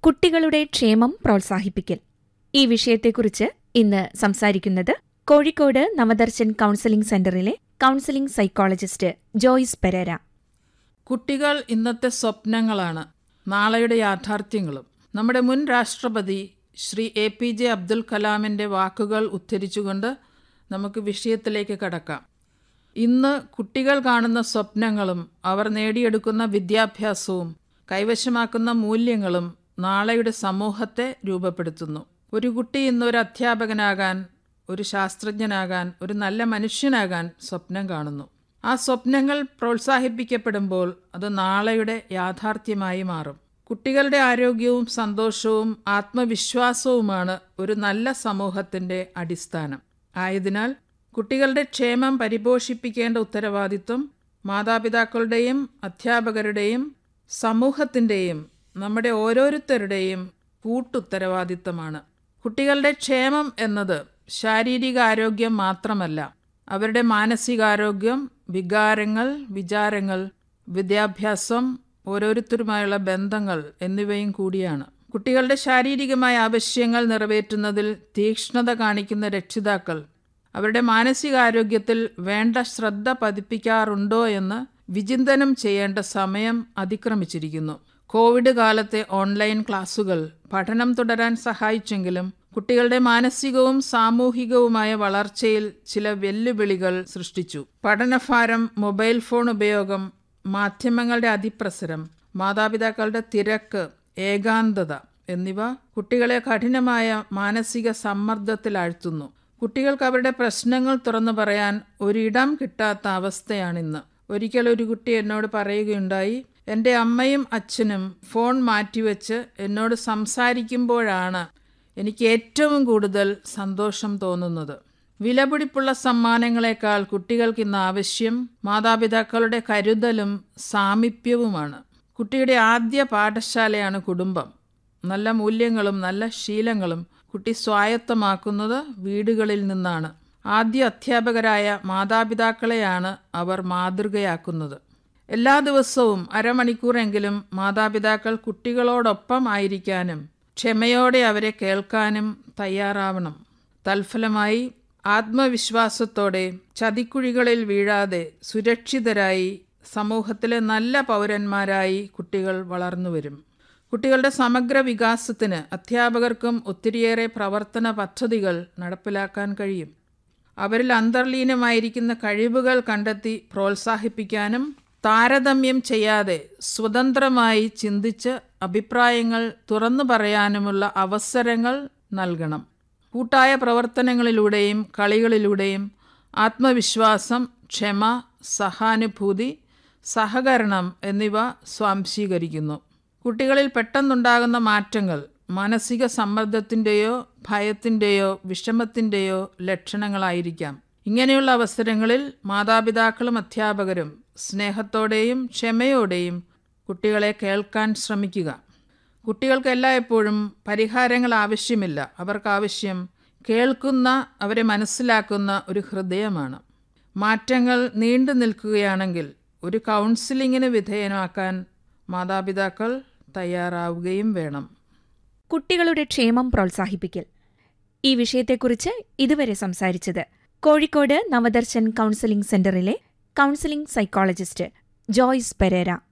കുട്ടികളുടെ ക്ഷേമം പ്രോത്സാഹിപ്പിക്കൽ ഈ വിഷയത്തെക്കുറിച്ച് ഇന്ന് സംസാരിക്കുന്നത് കോഴിക്കോട് നവദർശൻ കൌൺസിലിംഗ് സെന്ററിലെ കൌൺസിലിംഗ് സൈക്കോളജിസ്റ്റ് ജോയിസ് പെരേര കുട്ടികൾ ഇന്നത്തെ സ്വപ്നങ്ങളാണ് നാളെയുടെ യാഥാർത്ഥ്യങ്ങളും നമ്മുടെ മുൻ രാഷ്ട്രപതി Shri A P J Abdul കലാമിൻ്റെ വാക്കുകൾ ഉദ്ധരിച്ചുകൊണ്ട് നമുക്ക് വിഷയത്തിലേക്ക് കടക്കാം ഇന്ന് കുട്ടികൾ കാണുന്ന സ്വപ്നങ്ങളും അവർ നേടിയെടുക്കുന്ന വിദ്യാഭ്യാസവും കൈവശമാക്കുന്ന മൂല്യങ്ങളും നാളെയുടെ സമൂഹത്തെ രൂപപ്പെടുത്തുന്നു ഒരു കുട്ടി ഇന്ന് ഒരു അധ്യാപകനാകാൻ ഒരു ശാസ്ത്രജ്ഞനാകാൻ ഒരു നല്ല മനുഷ്യനാകാൻ സ്വപ്നം കാണുന്നു ആ സ്വപ്നങ്ങൾ പ്രോത്സാഹിപ്പിക്കപ്പെടുമ്പോൾ അത് നാളെയുടെ യാഥാർത്ഥ്യമായി മാറും കുട്ടികളുടെ ആരോഗ്യവും സന്തോഷവും ആത്മവിശ്വാസവുമാണ് ഒരു നല്ല സമൂഹത്തിന്റെ അടിസ്ഥാനം ആയതിനാൽ കുട്ടികളുടെ ക്ഷേമം പരിപോഷിപ്പിക്കേണ്ട ഉത്തരവാദിത്വം മാതാപിതാക്കളുടെയും അധ്യാപകരുടെയും സമൂഹത്തിൻ്റെയും നമ്മുടെ ഓരോരുത്തരുടെയും കൂട്ടുത്തരവാദിത്തമാണ് കുട്ടികളുടെ ക്ഷേമം എന്നത് ശാരീരികാരോഗ്യം മാത്രമല്ല അവരുടെ മാനസികാരോഗ്യം വികാരങ്ങൾ വിചാരങ്ങൾ വിദ്യാഭ്യാസം ഓരോരുത്തരുമായുള്ള ബന്ധങ്ങൾ എന്നിവയും കൂടിയാണ് കുട്ടികളുടെ ശാരീരികമായ ആവശ്യങ്ങൾ നിറവേറ്റുന്നതിൽ തീക്ഷ്ണത കാണിക്കുന്ന രക്ഷിതാക്കൾ അവരുടെ മാനസികാരോഗ്യത്തിൽ വേണ്ട ശ്രദ്ധ പതിപ്പിക്കാറുണ്ടോ എന്ന് വിചിന്തനം ചെയ്യേണ്ട സമയം അതിക്രമിച്ചിരിക്കുന്നു കോവിഡ് കാലത്തെ ഓൺലൈൻ ക്ലാസുകൾ പഠനം തുടരാൻ സഹായിച്ചെങ്കിലും കുട്ടികളുടെ മാനസികവും സാമൂഹികവുമായ വളർച്ചയിൽ ചില വെല്ലുവിളികൾ സൃഷ്ടിച്ചു പഠനഭാരം മൊബൈൽ ഫോൺ ഉപയോഗം മാധ്യമങ്ങളുടെ അതിപ്രസരം മാതാപിതാക്കളുടെ തിരക്ക് ഏകാന്തത എന്നിവ കുട്ടികളെ കഠിനമായ മാനസിക സമ്മർദ്ദത്തിലാഴ്ത്തുന്നു കുട്ടികൾക്ക് അവരുടെ പ്രശ്നങ്ങൾ തുറന്നു പറയാൻ ഒരിടം കിട്ടാത്ത അവസ്ഥയാണിന്ന് ഒരിക്കൽ ഒരു കുട്ടി എന്നോട് പറയുകയുണ്ടായി എൻ്റെ അമ്മയും അച്ഛനും ഫോൺ മാറ്റിവെച്ച് എന്നോട് സംസാരിക്കുമ്പോഴാണ് എനിക്ക് ഏറ്റവും കൂടുതൽ സന്തോഷം തോന്നുന്നത് വിലപിടിപ്പുള്ള സമ്മാനങ്ങളെക്കാൾ കുട്ടികൾക്ക് ഇന്ന് ആവശ്യം മാതാപിതാക്കളുടെ കരുതലും സാമീപ്യവുമാണ് കുട്ടിയുടെ ആദ്യ പാഠശാലയാണ് കുടുംബം നല്ല മൂല്യങ്ങളും നല്ല ശീലങ്ങളും കുട്ടി സ്വായത്തമാക്കുന്നത് വീടുകളിൽ നിന്നാണ് ആദ്യ അധ്യാപകരായ മാതാപിതാക്കളെയാണ് അവർ മാതൃകയാക്കുന്നത് എല്ലാ ദിവസവും അരമണിക്കൂറെങ്കിലും മാതാപിതാക്കൾ കുട്ടികളോടൊപ്പം ആയിരിക്കാനും ക്ഷമയോടെ അവരെ കേൾക്കാനും തയ്യാറാവണം തൽഫലമായി ആത്മവിശ്വാസത്തോടെ ചതിക്കുഴികളിൽ വീഴാതെ സുരക്ഷിതരായി സമൂഹത്തിലെ നല്ല പൗരന്മാരായി കുട്ടികൾ വളർന്നുവരും കുട്ടികളുടെ സമഗ്ര വികാസത്തിന് അധ്യാപകർക്കും ഒത്തിരിയേറെ പ്രവർത്തന പദ്ധതികൾ നടപ്പിലാക്കാൻ കഴിയും അവരിൽ അന്തർലീനമായിരിക്കുന്ന കഴിവുകൾ കണ്ടെത്തി പ്രോത്സാഹിപ്പിക്കാനും താരതമ്യം ചെയ്യാതെ സ്വതന്ത്രമായി ചിന്തിച്ച് അഭിപ്രായങ്ങൾ തുറന്നു പറയാനുമുള്ള അവസരങ്ങൾ നൽകണം കൂട്ടായ പ്രവർത്തനങ്ങളിലൂടെയും കളികളിലൂടെയും ആത്മവിശ്വാസം ക്ഷമ സഹാനുഭൂതി സഹകരണം എന്നിവ സ്വാംശീകരിക്കുന്നു കുട്ടികളിൽ പെട്ടെന്നുണ്ടാകുന്ന മാറ്റങ്ങൾ മാനസിക സമ്മർദ്ദത്തിൻ്റെയോ ഭയത്തിൻ്റെയോ വിഷമത്തിൻ്റെയോ ലക്ഷണങ്ങളായിരിക്കാം ഇങ്ങനെയുള്ള അവസരങ്ങളിൽ മാതാപിതാക്കളും അധ്യാപകരും സ്നേഹത്തോടെയും ക്ഷമയോടെയും കുട്ടികളെ കേൾക്കാൻ ശ്രമിക്കുക കുട്ടികൾക്ക് എല്ലായ്പ്പോഴും പരിഹാരങ്ങൾ ആവശ്യമില്ല അവർക്ക് ആവശ്യം കേൾക്കുന്ന അവരെ മനസ്സിലാക്കുന്ന ഒരു ഹൃദയമാണ് മാറ്റങ്ങൾ നീണ്ടു നിൽക്കുകയാണെങ്കിൽ ഒരു കൗൺസിലിങ്ങിന് വിധേയനാക്കാൻ മാതാപിതാക്കൾ തയ്യാറാവുകയും വേണം കുട്ടികളുടെ ക്ഷേമം പ്രോത്സാഹിപ്പിക്കൽ ഈ വിഷയത്തെക്കുറിച്ച് ഇതുവരെ സംസാരിച്ചത് കോഴിക്കോട് നവദർശൻ കൌൺസിലിംഗ് സെന്ററിലെ കൌൺസിലിംഗ് സൈക്കോളജിസ്റ്റ് ജോയ്സ് പെരേര